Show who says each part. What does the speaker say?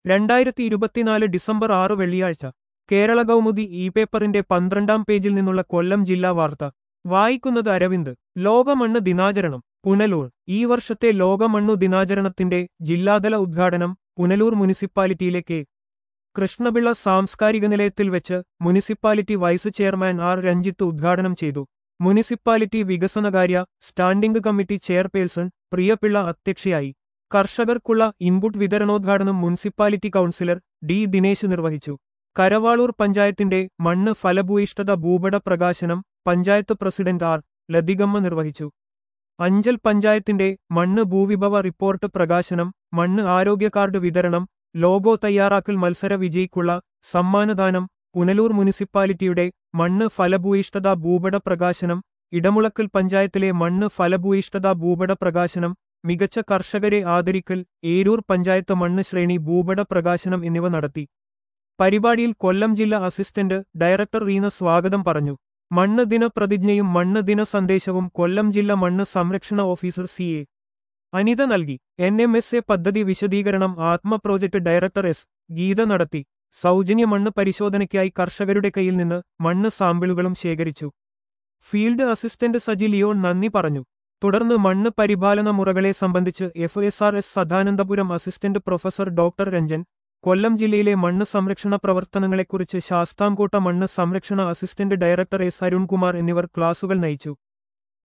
Speaker 1: രണ്ടായിരത്തി ഇരുപത്തിനാല് ഡിസംബർ ആറ് വെള്ളിയാഴ്ച കേരള കൗമുദി ഇ പേപ്പറിന്റെ പന്ത്രണ്ടാം പേജിൽ നിന്നുള്ള കൊല്ലം ജില്ലാ വാർത്ത വായിക്കുന്നത് അരവിന്ദ് ലോകമണ്ണ് ദിനാചരണം പുനലൂർ ഈ വർഷത്തെ ലോകമണ്ണു ദിനാചരണത്തിന്റെ ജില്ലാതല ഉദ്ഘാടനം പുനലൂർ മുനിസിപ്പാലിറ്റിയിലെ കെ കൃഷ്ണപിള്ള സാംസ്കാരിക നിലയത്തിൽ വെച്ച് municipality vice chairman R Ranjith ഉദ്ഘാടനം ചെയ്തു മുനിസിപ്പാലിറ്റി വികസനകാര്യ സ്റ്റാൻഡിംഗ് കമ്മിറ്റി ചെയർപേഴ്സൺ പ്രിയപിള്ള അധ്യക്ഷയായി കർഷകർക്കുള്ള ഇൻപുട്ട് വിതരണോദ്ഘാടനം മുനിസിപ്പാലിറ്റി കൗൺസിലർ ഡി ദിനേശ് നിർവഹിച്ചു കരവാളൂർ പഞ്ചായത്തിന്റെ മണ്ണ് ഫലഭൂയിഷ്ഠത ഭൂപട പ്രകാശനം പഞ്ചായത്ത് പ്രസിഡന്റ് ആർ ലതികമ്മ നിർവഹിച്ചു അഞ്ചൽ പഞ്ചായത്തിന്റെ മണ്ണ് ഭൂവിഭവ റിപ്പോർട്ട് പ്രകാശനം മണ്ണ് ആരോഗ്യ കാർഡ് വിതരണം ലോഗോ തയ്യാറാക്കൽ മത്സര വിജയിക്കുള്ള സമ്മാനദാനം പുനലൂർ മുനിസിപ്പാലിറ്റിയുടെ മണ്ണ് ഫലഭൂയിഷ്ഠത ഭൂപട പ്രകാശനം ഇടമുളക്കൽ പഞ്ചായത്തിലെ മണ്ണ് ഫലഭൂയിഷ്ഠത ഭൂപട പ്രകാശനം മികച്ച കർഷകരെ ആദരിക്കൽ ഏരൂർ പഞ്ചായത്ത് മണ്ണ് ശ്രേണി ഭൂപട പ്രകാശനം എന്നിവ നടത്തി പരിപാടിയിൽ കൊല്ലം ജില്ലാ അസിസ്റ്റന്റ് ഡയറക്ടർ റീന സ്വാഗതം പറഞ്ഞു മണ്ണ് ദിന പ്രതിജ്ഞയും മണ്ണ് ദിന സന്ദേശവും കൊല്ലം ജില്ലാ മണ്ണ് സംരക്ഷണ ഓഫീസർ സി എ അനിത നൽകി എൻ എം എസ് എ പദ്ധതി വിശദീകരണം ആത്മ പ്രോജക്ട് ഡയറക്ടർ എസ് ഗീത നടത്തി സൗജന്യ മണ്ണ് പരിശോധനയ്ക്കായി കർഷകരുടെ കയ്യിൽ നിന്ന് മണ്ണ് സാമ്പിളുകളും ശേഖരിച്ചു ഫീൽഡ് അസിസ്റ്റന്റ് സജി ലിയോൺ നന്ദി പറഞ്ഞു തുടർന്ന് മണ്ണ് പരിപാലന മുറകളെ സംബന്ധിച്ച് F S R S Sadanandapuram assistant professor doctor Ranjan Kollam ജില്ലയിലെ മണ്ണ് സംരക്ഷണ പ്രവർത്തനങ്ങളെക്കുറിച്ച് ശാസ്താംകോട്ട മണ്ണ് സംരക്ഷണ അസിസ്റ്റന്റ് ഡയറക്ടർ എസ് അരുൺകുമാർ എന്നിവർ ക്ലാസുകൾ നയിച്ചു